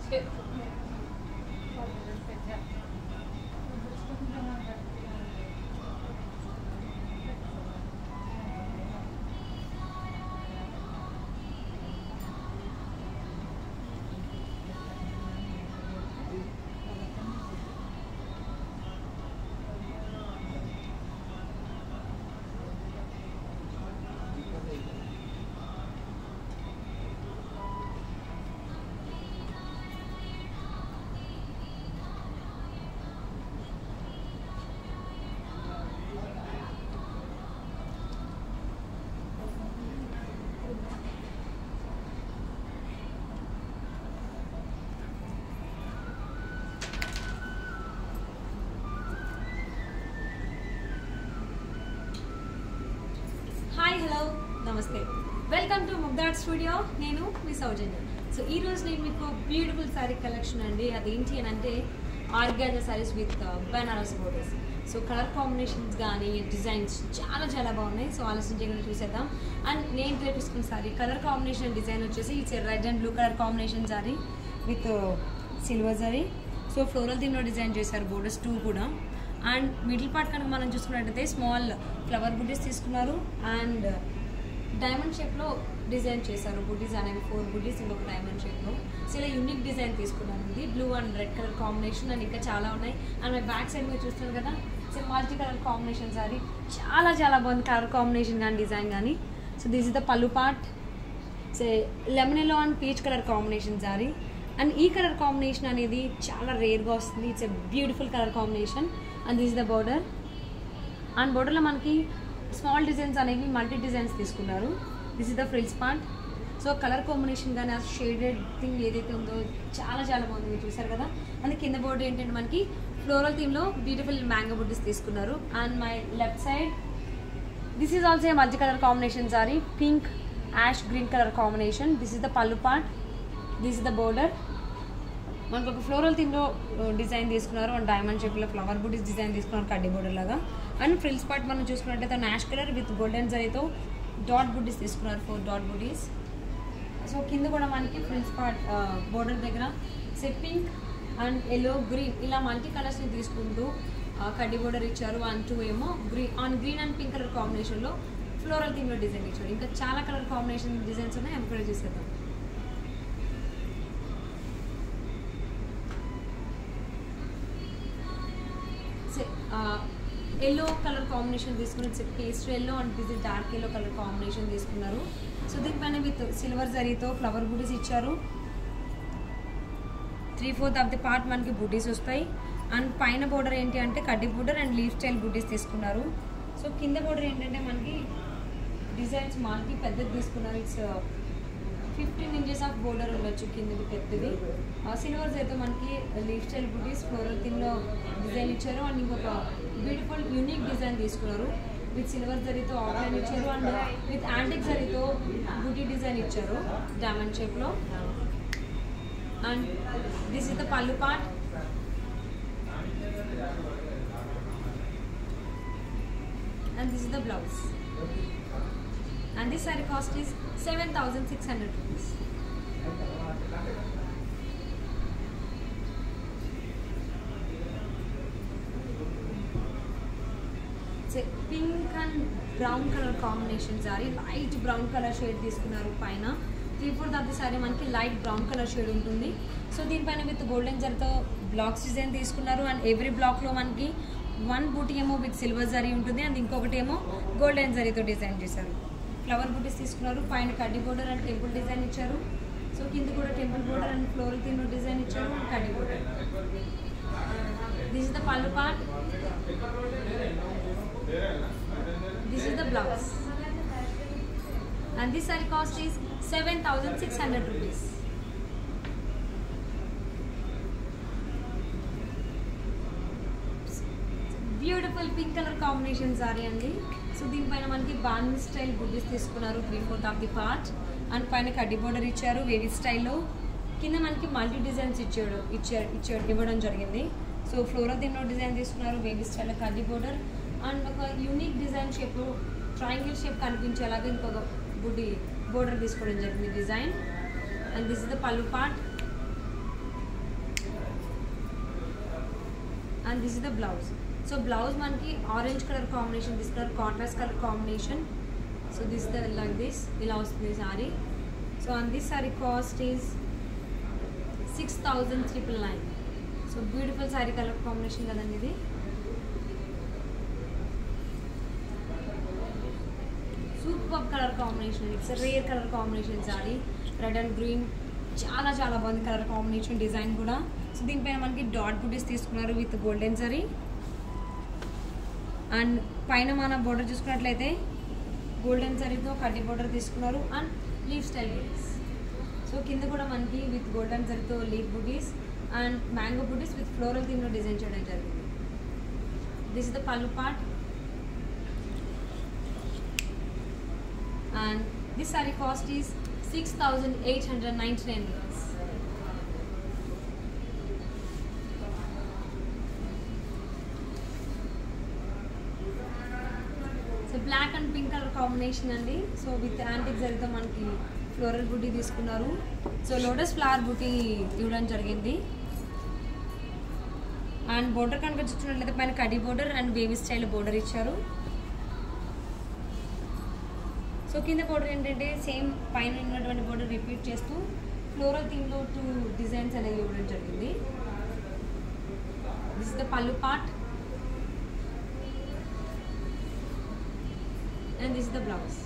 Hi hello నమస్తే welcome to ముగ్దాట్ studio నేను మీ సౌజన్య సో ఈ రోజు నేను మీకు బ్యూటిఫుల్ శారీ కలెక్షన్ అండి అదేంటి అని అంటే organza saris with Banaras borders so colour combinations కానీ డిజైన్స్ చాలా చాలా బాగున్నాయి సో ఆలస్యం చేయకుండా చూసేద్దాం అండ్ నేను తెప్పించుకున్న సారీ కలర్ కాంబినేషన్ డిజైన్ వచ్చేసి it's red and blue colour combination sorry with silver zari so floral దీనిలో డిజైన్ చేశారు బోర్డర్స్ టూ కూడా అండ్ మిడిల్ పార్ట్ కనుక మనం చూసుకున్నట్టయితే స్మాల్ ఫ్లవర్ బుడ్డీస్ తీసుకున్నారు అండ్ డైమండ్ షేప్లో డిజైన్ చేశారు బుడ్డీస్ అనేవి ఫోర్ బుడ్డీస్ ఇంకొక డైమండ్ షేప్లో సో ఇలా యూనిక్ డిజైన్ తీసుకున్నాను ఇది blue and red colour combination and ఇంకా చాలా ఉన్నాయి అండ్ మై బ్యాక్ సైడ్ మీరు చూస్తున్నారు కదా so multi colour combination sari చాలా చాలా బాగుంది కలర్ కాంబినేషన్ కానీ డిజైన్ కానీ so this is the pallu part so lemon yellow and peach colour combination sorry and ఈ కలర్ కాంబినేషన్ అనేది చాలా రేర్గా వస్తుంది it's a beautiful colour combination and this the border and బోర్డర్లో మనకి స్మాల్ డిజైన్స్ అనేవి మల్టీ డిజైన్స్ తీసుకున్నారు this is the frills part so colour combination కానీ ఆ షేడెడ్ థింగ్ ఏదైతే ఉందో చాలా చాలా బాగుంది మీరు చూసారు కదా అండ్ కింద బోర్డర్ ఏంటంటే మనకి ఫ్లోరల్ థీమ్లో బ్యూటిఫుల్ మ్యాంగో బుడ్డీస్ తీసుకున్నారు and my left side this is also a multi colour combination sari pink ash green colour combination this is the pallu part this is the border మనకు ఒక ఫ్లోరల్ థీమ్లో డిజైన్ తీసుకున్నారు అండ్ డైమండ్ షేప్లో flower buddies design తీసుకున్నారు కడ్డీ border లాగా and frills part మనం చూసుకున్నట్టయితే నాష్ కలర్ విత్ గోల్డెన్ జరీతో డాట్ బుడ్డీస్ తీసుకున్నారు ఫోర్ డాట్ బుడ్డీస్ సో కింద కూడా మనకి ఫ్రిల్స్ పార్ట్ బోర్డర్ దగ్గర సే పింక్ అండ్ ఎల్లో గ్రీన్ ఇలా మల్టీ కలర్స్ని తీసుకుంటూ ఆ, కడ్డీ బోర్డర్ ఇచ్చారు వన్ టూ ఏమో green on green and pink colour కాంబినేషన్లో ఫ్లోరల్ థీమ్లో డిజైన్ ఇచ్చారు ఇంకా చాలా కలర్ కాంబినేషన్ డిజైన్స్ ఉన్నాయి ఎంప్రాయిడ్ చేసేద్దాం ఎల్లో కలర్ కాంబినేషన్ తీసుకుని pastry yellow and this dark yellow colour combination తీసుకున్నారు సో దీనిపైన విత్ సిల్వర్ జరీతో ఫ్లవర్ బుడీస్ ఇచ్చారు three fourth of the part మనకి బుడ్డీస్ వస్తాయి అండ్ పైన బోర్డర్ ఏంటి అంటే కడ్డీ border and leaf style butis తీసుకున్నారు సో కింద బోర్డర్ ఏంటంటే మనకి డిజైన్స్ మల్టీ పెద్దది తీసుకున్నారు it's fifteen inches of border ఉండొచ్చు కిందది పెద్దది సిల్వర్స్ అయితే మనకి లీఫ్ స్టైల్ బుటీస్ ఫ్లోరల్ థీమ్లో డిజైన్ ఇచ్చారు అండ్ ఇంకొక బ్యూటిఫుల్ యూనిక్ డిజైన్ తీసుకున్నారు విత్ సిల్వర్ జరీతో అవుట్లైన్ ఇచ్చారు అండ్ విత్ యాంటిక్ జరీతో బుటీ డిజైన్ ఇచ్చారు డైమండ్ షేప్లో and this is the pallu part and this is the blouse and this saree cost is 7600 rupees pink and brown colour combination sari light brown colour shade తీసుకున్నారు పైన three fourth of the sari మనకి light brown colour shade ఉంటుంది so దీనిపైన with golden జర్తో blocks design తీసుకున్నారు and every బ్లాక్లో మనకి one బూటీ ఏమో విత్ సిల్వర్ జరీ ఉంటుంది అండ్ ఇంకొకటి ఏమో గోల్డెన్ జరీతో డిజైన్ చేశారు ఫ్లవర్ బూటీస్ తీసుకున్నారు పైన కడ్డీ బోర్డర్ అండ్ టెంపుల్ డిజైన్ ఇచ్చారు సో కింద కూడా temple border and floral theme design ఇచ్చారు అండ్ కడ్డీ border this is the pallu part this is the blouse and this saree cost is 7600 rupees beautiful pink colour combination sorry అండి so దీనిపైన మనకి బాన్ style butis తీసుకున్నారు three fourth of the part and పైన కడ్డీ border ఇచ్చారు వేవి స్టైల్లో కింద మనకి మల్టీ డిజైన్స్ ఇచ్చాడు ఇచ్చాడు ఇచ్చాడు ఇవ్వడం జరిగింది సో ఫ్లోరల్ దీనిలో డిజైన్ తీసుకున్నారు వేవి స్టైల్లో కడ్డీ బోర్డర్ అండ్ ఒక unique design shape triangle shape కనిపించేలాగా ఇంకొక బుడ్డి బోర్డర్ తీసుకోవడం జరిగింది design and this is the pallu part and this is the blouse so blouse మనకి ఆరెంజ్ కలర్ కాంబినేషన్ తీసుకున్నారు contrast colour combination so this the like this ఇలా వస్తుంది sari so and this sorry cost is six thousand triple nine so beautiful sari colour combination కదండి ఇది super colour combination it's rare colour combination sari red and green చాలా చాలా బాగుంది colour combination design కూడా so దీనిపైన మనకి డాట్ బుటీస్ తీసుకున్నారు విత్ గోల్డెన్ జరీ అండ్ పైన మన బోర్డర్ చూసుకున్నట్లయితే గోల్డెన్ జరీతో కడ్డీ బోర్డర్ తీసుకున్నారు and leaf style butis so కింద కూడా మనకి విత్ గోల్డెన్ జరీతో leaf butis and mango butis with floral థీమ్లో డిజైన్ చేయడం జరిగింది this is the pallu part and this saree cost is 6899 rupees so black and pink colour combination అండి సో విత్ యాంటిక్ జరిగితే మనకి ఫ్లోరల్ బుటీ తీసుకున్నారు సో లోటస్ ఫ్లవర్ బుటీ ఇవ్వడం జరిగింది అండ్ బోర్డర్ కనుక చూసినట్లయితే పైన kaddi border and baby style border ఇచ్చారు సో కింద బోర్డర్ ఏంటంటే సేమ్ పైన ఉన్నటువంటి బోర్డర్ రిపీట్ చేస్తూ ఫ్లోరల్ థీమ్లో టూ డిజైన్స్ అనేవి ఇవ్వడం జరిగింది this the pallu part and this the blouse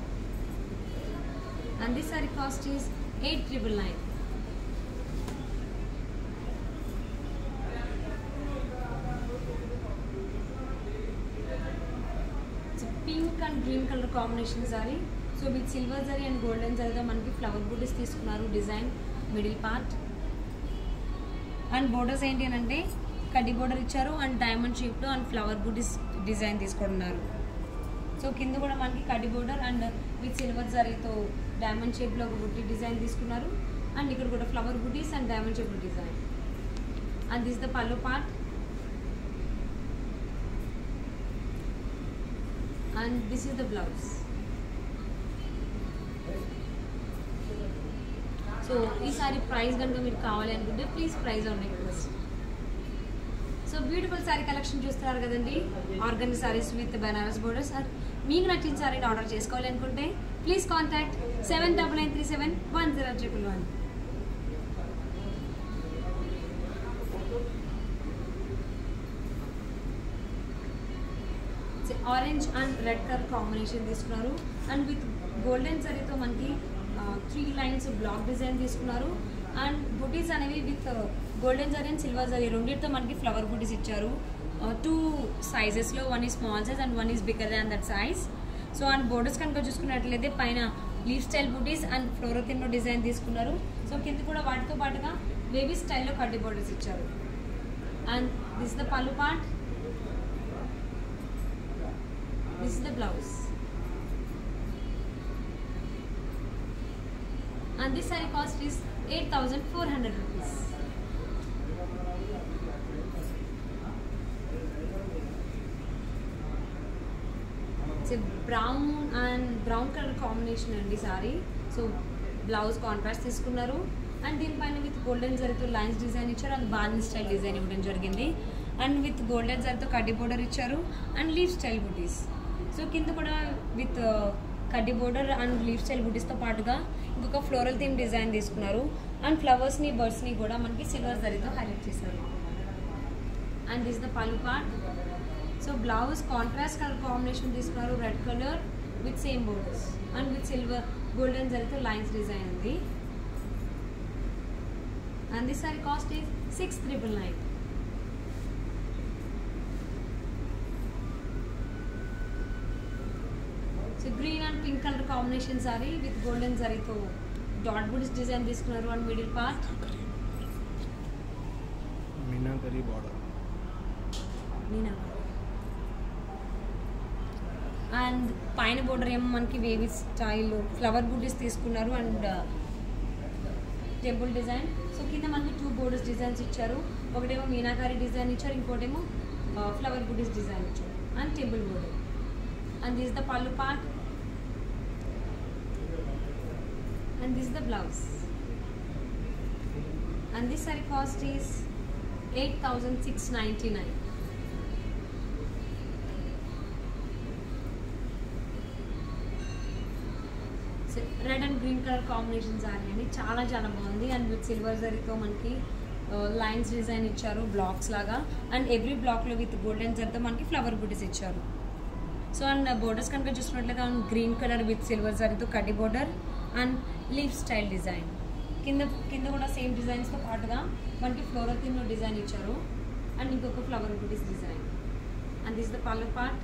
and this sorry cost is eight triple nine pink and green colour combination saree so with silver zari and golden జరీతో మనకి flower butis తీసుకున్నారు design middle part and borders ఏంటి అని అంటే కడ్డీ border ఇచ్చారు and diamond షేప్లో and flower butis design తీసుకున్నారు సో కింద కూడా మనకి kaddi border and with silver జరీతో డైమండ్ షేప్లో ఒక బుట్టి డిజైన్ తీసుకున్నారు అండ్ ఇక్కడ కూడా flower butis and diamond shape design and this the pallu part and this is the blouse so ఈ సారీ ప్రైస్ కనుక మీరు కావాలి అనుకుంటే please price on request so beautiful sorry collection చూస్తున్నారు కదండి organ saris with Banaras borders మీకు నచ్చిన సారీని ఆర్డర్ చేసుకోవాలి అనుకుంటే please contact seven double nine three seven one zero triple one orange and red colour combination తీసుకున్నారు అండ్ విత్ గోల్డెన్ జరీతో మనకి త్రీ లైన్స్ బ్లాక్ డిజైన్ తీసుకున్నారు అండ్ బుటీస్ అనేవి with golden zari and silver zari రెండింటితో మనకి ఫ్లవర్ బుటీస్ ఇచ్చారు టూ సైజెస్లో వన్ ఈ small size and one is bigger than that size so and borders కనుక చూసుకున్నట్లయితే పైన లీఫ్ స్టైల్ బుటీస్ అండ్ ఫ్లోరోతిన్లో డిజైన్ తీసుకున్నారు సో కింద కూడా వాటితో పాటుగా బేబీ స్టైల్లో కడ్డీ బోర్డర్స్ ఇచ్చారు and this the pallu part This is the blouse. And this saree cost is 8,400 rupees. It's a brown and brown color combination అండి సారీ సో బ్లౌజ్ కాంట్రాస్ట్ తీసుకున్నారు అండ్ దీనిపైన విత్ గోల్డెన్ జరీతో లైన్స్ డిజైన్ ఇచ్చారు and barn style design ఇవ్వడం జరిగింది and with golden జరీతో కడ్డీ border ఇచ్చారు and leaf style butis so కింద కూడా with kaddi border and leaf style బుటీస్తో పాటుగా ఇంకొక ఫ్లోరల్ థీమ్ డిజైన్ తీసుకున్నారు అండ్ ఫ్లవర్స్ని బర్డ్స్ని కూడా మనకి సిల్వర్ జరీతో హైలైట్ చేశారు and this the pallu part so blouse contrast colour combination తీసుకున్నారు red colour with same borders and with silver golden జరీతో లైన్స్ డిజైన్ ఉంది and this sorry cost is six triple nine so green and pink colour combination sorry with golden జరీతో dot buds design తీసుకున్నారు and middle part meenakari border నేనా and పైన border ఏమో మనకి wavy style flower butis తీసుకున్నారు and temple design so కింద మనకి two borders designs ఇచ్చారు ఒకటేమో మీనాకారి డిజైన్ ఇచ్చారు ఇంకోటేమో ఫ్లవర్ బుడ్డీస్ డిజైన్ ఇచ్చారు and temple border and this the pallu part and this the blouse and this sorry cost is eight thousand six ninety nine red and green colour combination sorry అండి చాలా చాలా బాగుంది and with silver జరీతో మనకి lines design ఇచ్చారు blocks లాగా and every బ్లాక్లో with golden జరీతో మనకి ఫ్లవర్ బుటీస్ ఇచ్చారు సో అండ్ బోర్డర్స్ కనుక చూసినట్లయితే గ్రీన్ కలర్ విత్ సిల్వర్ జరీతో కడ్డీ border and leaf style design కింద కింద కూడా సేమ్ డిజైన్స్తో పాటుగా మనకి ఫ్లోరల్ థీమ్లో డిజైన్ ఇచ్చారు అండ్ ఇంకొక flower butis design and this the pallu part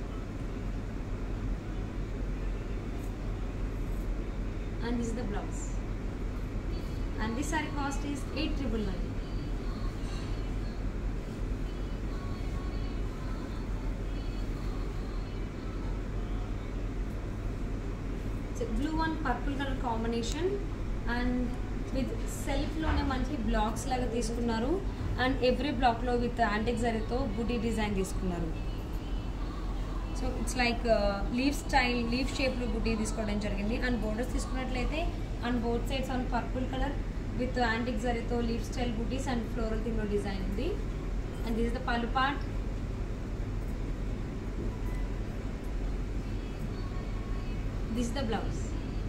and this is the blouse and this saree cost is 8999 blue and purple colour combination and with సెల్ఫ్లోనే మనకి బ్లాక్స్ లాగా తీసుకున్నారు అండ్ ఎవ్రీ బ్లాక్లో విత్ యాంటిక్ జరీతో buti design తీసుకున్నారు so it's like leaf style leaf షేప్లో బుటీ తీసుకోవడం జరిగింది అండ్ బోర్డర్స్ తీసుకున్నట్లయితే and both sides on purple colour with antique జరీతో leaf style butis and floral థీమ్లో డిజైన్ ఉంది and this the pallu part this the blouse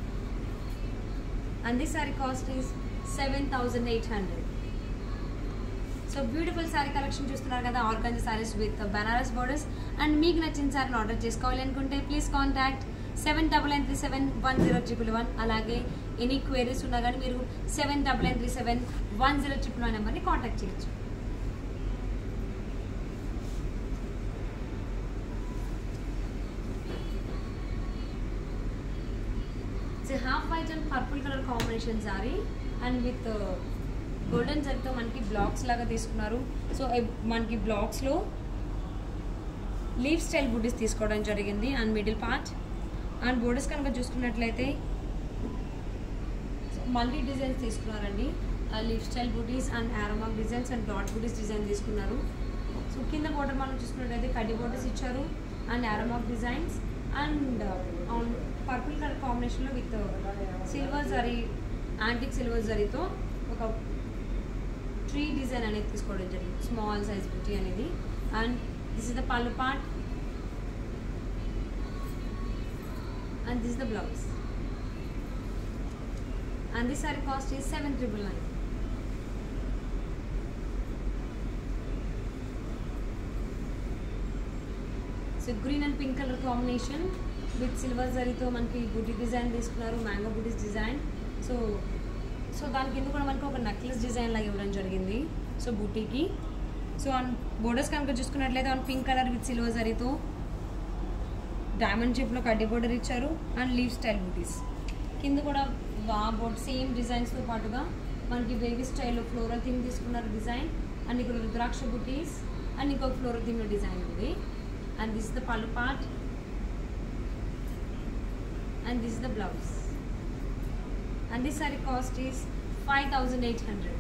and this sorry cost is seven thousand eight hundred so beautiful saree collection చూస్తున్నారు కదా organic sarees with Banaras borders and మీకు నచ్చిన శారీని order చేసుకోవాలి అనుకుంటే please contact seven double nine three seven one zero triple one అలాగే any queries ఉన్నా కానీ మీరు seven double nine three seven one zero triple one నెంబర్ని కాంటాక్ట్ చేయొచ్చు half white and purple colour combination sorry and with golden జరీతో మనకి blocks లాగా తీసుకున్నారు సో మనకి బ్లాక్స్లో లీవ్ స్టైల్ బుడ్డీస్ తీసుకోవడం జరిగింది and middle part and borders కనుక చూసుకున్నట్లయితే మల్టీ డిజైన్స్ తీసుకున్నారండి లీవ్ స్టైల్ బుటీస్ అండ్ ఆరోమాక్ designs and dot butis design తీసుకున్నారు సో కింద బోర్డర్ మనం చూసుకున్నట్లయితే కడ్డీ బోర్డర్స్ ఇచ్చారు అండ్ ఆరోమాక్ designs and on purple colour కాంబినేషన్లో with silver zari antique silver జరీతో ఒక ట్రీ డిజైన్ అనేది తీసుకోవడం జరిగింది స్మాల్ సైజ్ బుటీ అనేది and this is the pallu part and this the blouse and this sorry cost is seven triple nine so green and pink colour combination with silver జరీతో మనకి బుటీ design తీసుకున్నారు mango butis design so so దాని కింద కూడా మనకి ఒక నెక్లెస్ డిజైన్ లాగా ఇవ్వడం జరిగింది సో బూటీకి సో ఆన్ బోర్డర్స్ కనుక చూసుకున్నట్లయితే on pink colour with silver జరీతో డైమండ్ షేప్లో కడ్డీ బోర్డర్ ఇచ్చారు అండ్ లీవ్ స్టైల్ బూటీస్ కింద కూడా వా బోర్డ్ సేమ్ డిజైన్స్తో పాటుగా మనకి బేబీ స్టైల్లో ఫ్లోరల్ థీమ్ తీసుకున్నారు డిజైన్ అండ్ ఇక్కడ రుద్రాక్ష బుటీస్ అండ్ ఇంకొక ఫ్లోరల్ థీమ్లో డిజైన్ ఉంది and this the pallu part and this the blouse and this saree cost is 5800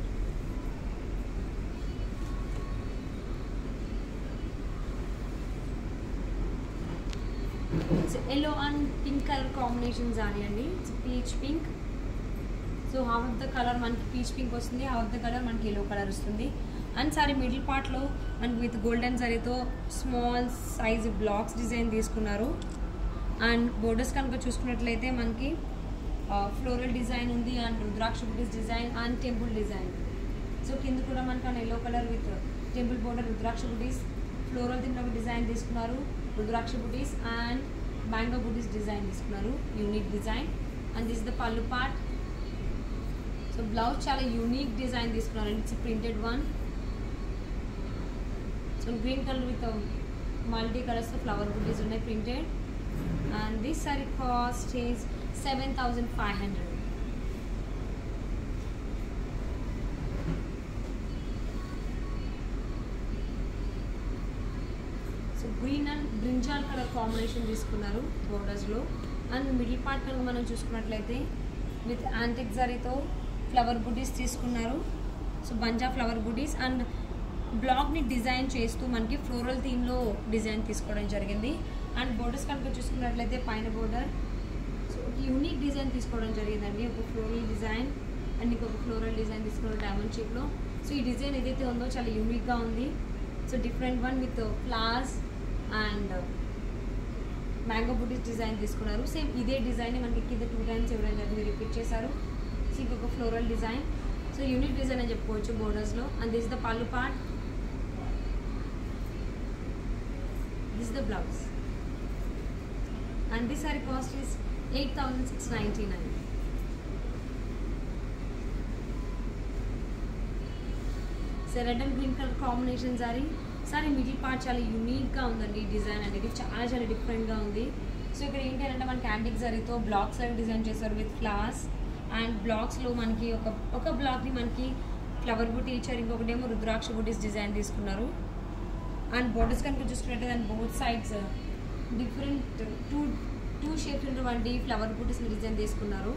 it's yellow and pink color combination saree అండి it's peach pink so half of the colour మనకి peach pink వస్తుంది half of the colour మనకి yellow colour వస్తుంది and saree middle పార్ట్లో మనకి with golden సారీతో small size blocks design తీసుకున్నారు and borders కనుక చూసుకున్నట్లయితే మనకి ఫ్లోరల్ డిజైన్ ఉంది and rudraksha butis design and temple design so కింద కూడా మనకి yellow colour with temple border rudraksha butis floral దీంట్లో ఒక డిజైన్ తీసుకున్నారు rudraksha butis and mango butis design తీసుకున్నారు unique design and this the pallu part so blouse చాలా యూనిక్ డిజైన్ తీసుకున్నారు it's printed one so green colour with multi కలర్స్తో ఫ్లవర్ బుటీస్ ఉన్నాయి printed and this saree cost is 7500 so green and brinjal colour combination తీసుకున్నారు బోర్డర్స్లో and middle part కనుక మనం చూసుకున్నట్లయితే with antique జరీతో ఫ్లవర్ బుటీస్ తీసుకున్నారు సో బంజా ఫ్లవర్ బుటీస్ అండ్ బ్లాక్ని డిజైన్ చేస్తూ మనకి ఫ్లోరల్ థీమ్లో డిజైన్ తీసుకోవడం జరిగింది అండ్ బోర్డర్స్ కనుక చూసుకున్నట్లయితే పైన బోర్డర్ సో యూనిక్ డిజైన్ తీసుకోవడం జరిగిందండి ఒక ఫ్లోరల్ డిజైన్ అండ్ ఇంకొక ఫ్లోరల్ డిజైన్ తీసుకున్నారు డైమండ్ షేప్లో సో ఈ డిజైన్ ఏదైతే ఉందో చాలా యూనిక్గా ఉంది so different one with flowers and mango butis design తీసుకున్నారు సేమ్ ఇదే డిజైన్ మనకి కింద టూ టైమ్స్ ఇవ్వడం జరిగింది రిపీట్ చేశారు సో ఇంకొక floral design so unique design అని చెప్పుకోవచ్చు బోర్డర్స్లో and this the pallu part this the blouse and this sorry cost is eight thousand six ninety nine so red and green colour combination saree saree middle part చాలా యూనిక్గా ఉందండి ఈ design అనేది చాలా చాలా డిఫరెంట్గా ఉంది సో ఇక్కడ ఏంటి అంటే మనకి యాంటిక్ జరీతో బ్లాక్స్ లాగా డిజైన్ చేశారు విత్ ఫ్లవర్స్ అండ్ బ్లాక్స్లో మనకి ఒక ఒక బ్లాక్ని మనకి ఫ్లవర్ బుట్టి ఇచ్చారు ఇంకొకటి ఏమో రుద్రాక్ష బుటీస్ డిజైన్ తీసుకున్నారు అండ్ బోర్డర్స్ కనుక చూసుకున్నట్టు దాని both sides different two two shapes ఉన్నటువంటి ఫ్లవర్ బుటీస్ డిజైన్ తీసుకున్నారు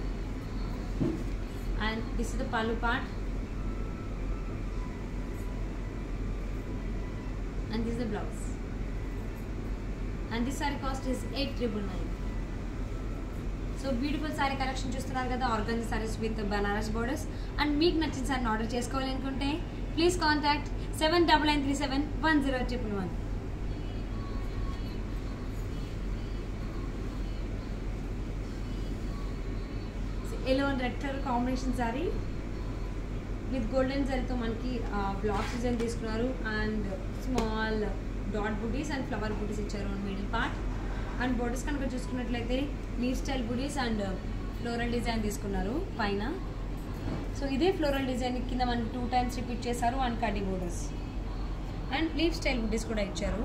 and this is the pallu part and this is the blouse and this saree cost is 8999 so beautiful sorry collection చూస్తున్నారు కదా organs sarees with Banaras borders and మీకు నచ్చిన సారీని order చేసుకోవాలనుకుంటే please contact seven double nine three seven one zero triple one yellow and red colour combination sorry with golden జరీతో మనకి blocks design తీసుకున్నారు and small dot butis and flower butis ఇచ్చారు middle part and borders కనుక చూసుకున్నట్లయితే leaf style butis and floral design తీసుకున్నారు పైన so ఇదే floral design కింద మనకి టూ టైమ్స్ రిపీట్ చేశారు and kaddi borders and leaf style butis కూడా ఇచ్చారు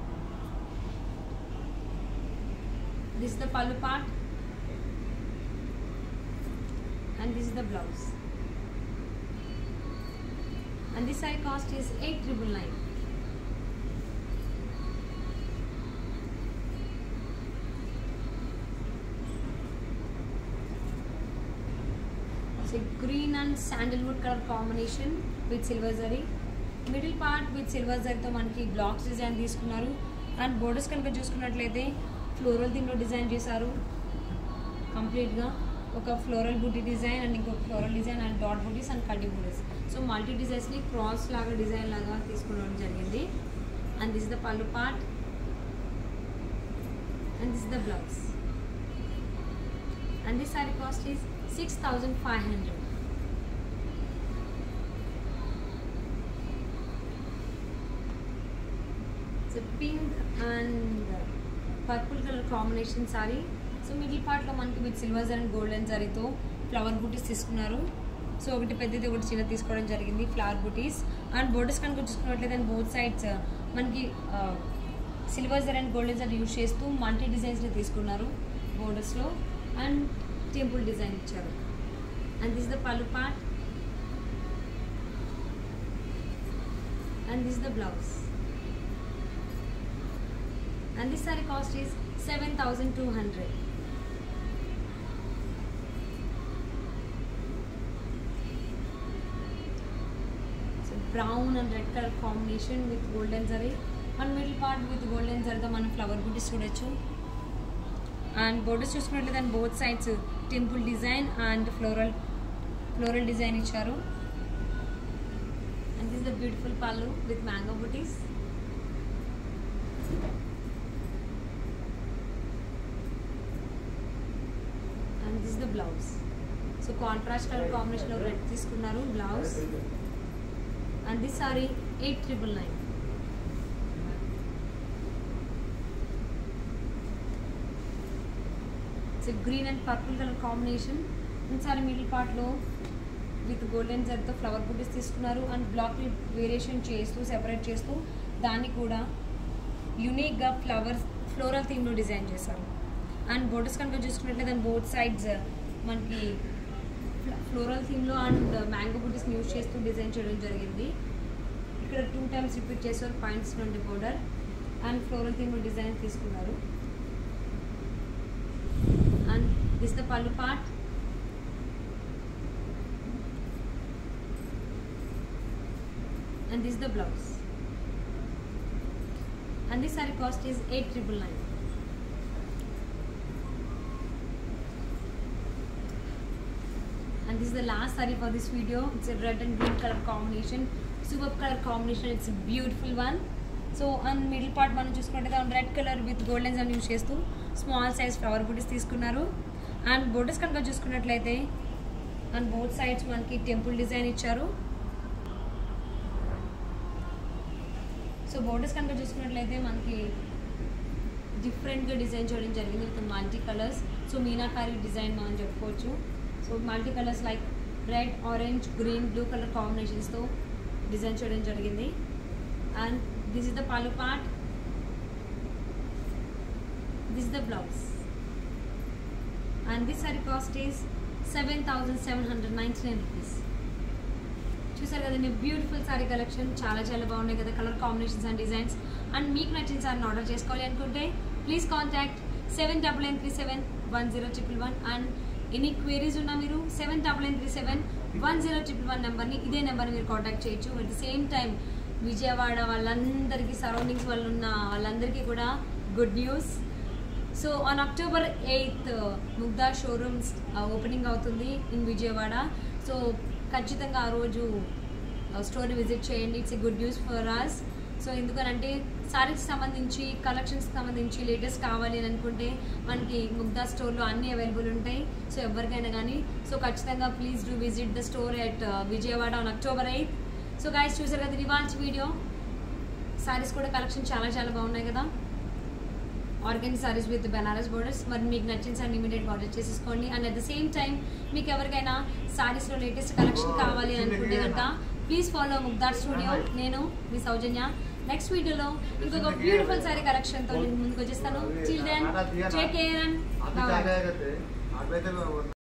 this the pallu part and this the blouse and this side cost is 8999 it's a green and sandalwood color combination with silver zari middle part with silver జరీతో మనకి blocks design తీసుకున్నారు and borders కనుక చూసుకున్నట్లయితే floral దీంట్లో design చేశారు కంప్లీట్గా ఒక floral buti design and ఇంకొక floral design and dot butis and kaddi butis so multi డిజైన్స్ని క్రాస్ లాగా డిజైన్ లాగా తీసుకోవడం జరిగింది and this the pallu part and this the blouse and this sorry cost is six thousand five hundred so pink and purple colour combination saree so middle పార్ట్లో మనకి with silver and golden జరీతో flower butis తీసుకున్నారు so ఒకటి పెద్దది ఒకటి చిన్న తీసుకోవడం జరిగింది ఫ్లవర్ బూటీస్ అండ్ బోర్డర్స్ కనుక చూసుకున్నట్లయితే బోత్ సైడ్స్ మనకి silver zari and golden zari use చేస్తూ మల్టీ డిజైన్స్ని తీసుకున్నారు బోర్డర్స్లో అండ్ టెంపుల్ డిజైన్ ఇచ్చారు and this the pallu part and this the blouse and this saree cost is 7200 so brown and red color combination with golden zari one middle part with golden zari తో మనం flower బుటీస్ చూడొచ్చు and borders చూసుకున్నట్లయితే దాని both sides temple design and floral floral design ఇచ్చారు and this the beautiful pallu with mango butis and this the blouse so contrast colour కాంబినేషన్లో red తీసుకున్నారు blouse and this sari eight triple nine so green and purple colour combination sari middle పార్ట్లో with golden జర్తో flower butis తీసుకున్నారు and black variation చేస్తూ separate చేస్తూ దాన్ని కూడా యునిక్గా ఫ్లవర్స్ ఫ్లోరల్ థీమ్లో డిజైన్ చేశారు అండ్ బోర్డర్స్ కనుక చూసుకున్నట్లయితే దాని బోత్ సైడ్స్ మనకి ఫ్లోరల్ థీమ్లో అండ్ మ్యాంగో బుటీస్ని యూజ్ చేస్తూ డిజైన్ చేయడం జరిగింది ఇక్కడ టూ టైమ్స్ రిపీట్ చేశారు పాయింట్స్ నుండి బోర్డర్ అండ్ ఫ్లోరల్ థీమ్లో డిజైన్ తీసుకున్నారు and this the pallu part and this is the blouse and this saree cost is 8999 and and this is the last saree for this video it's a red and green color combination superb color combination it's a beautiful one so and middle part మనం చూసుకుంటే red colour with గోల్డెన్స్ అని use చేస్తూ small size flower butis తీసుకున్నారు and borders కనుక చూసుకున్నట్లయితే and both sides మనకి temple design ఇచ్చారు so borders కనుక చూసుకున్నట్లయితే మనకి డిఫరెంట్గా డిజైన్ చేయడం జరిగింది with multi colours so meenakari design మనం చెప్పుకోవచ్చు so multi colours like red orange green blue colour కాంబినేషన్స్తో డిజైన్ చేయడం జరిగింది and this is the pallu part this the blouse and this sorry cost is seven thousand seven hundred ninety nine rupees చూసారు కదండి beautiful sorry collection చాలా చాలా బాగున్నాయి కదా colour combinations and designs and మీకు నచ్చిన సారీని ఆర్డర్ చేసుకోవాలి అనుకుంటే please contact seven double nine three seven one zero triple one and any queries ఉన్నా మీరు seven double nine three seven one zero triple one నెంబర్ని ఇదే నెంబర్ని మీరు కాంటాక్ట్ చేయొచ్చు at the same time Vijayawada వాళ్ళందరికీ సరౌండింగ్స్ వాళ్ళు ఉన్న వాళ్ళందరికీ కూడా good news so on October eighth Mugdha showrooms opening అవుతుంది ఇన్ విజయవాడ సో ఖచ్చితంగా ఆ రోజు స్టోర్ని విజిట్ చేయండి it's a good news for us so ఎందుకనంటే సారీకి సంబంధించి కలెక్షన్స్కి సంబంధించి లేటెస్ట్ కావాలి అని అనుకుంటే మనకి ముగ్ధా స్టోర్లో అన్నీ అవైలబుల్ ఉంటాయి సో ఎవరికైనా కానీ సో ఖచ్చితంగా please do visit the store at Vijayawada on October eighth so guys చూసారు కదా రివాన్స్ వీడియో సారీస్ కూడా కలెక్షన్ చాలా చాలా బాగున్నాయి కదా ఆర్గన్ సారీస్ విత్ బెనారస్ బోర్డర్స్ మరి మీకు నచ్చిన సారీ ఇమీడియట్ ఆర్డర్ చేసేసుకోండి and at the same time మీకు ఎవరికైనా సారీస్లో లేటెస్ట్ కలెక్షన్ కావాలి అని అనుకుంటే కనుక ప్లీజ్ ఫాలో ముగ్దార్ స్టూడియో నేను మీ సౌజన్య నెక్స్ట్ వీడియోలో ఇంకొక బ్యూటిఫుల్ సారీ కలెక్షన్తో నేను ముందుకు వచ్చేస్తాను చిల్డ్రన్ టేక్ కేర్ అండ్ अभी क्या गए थे अभी तो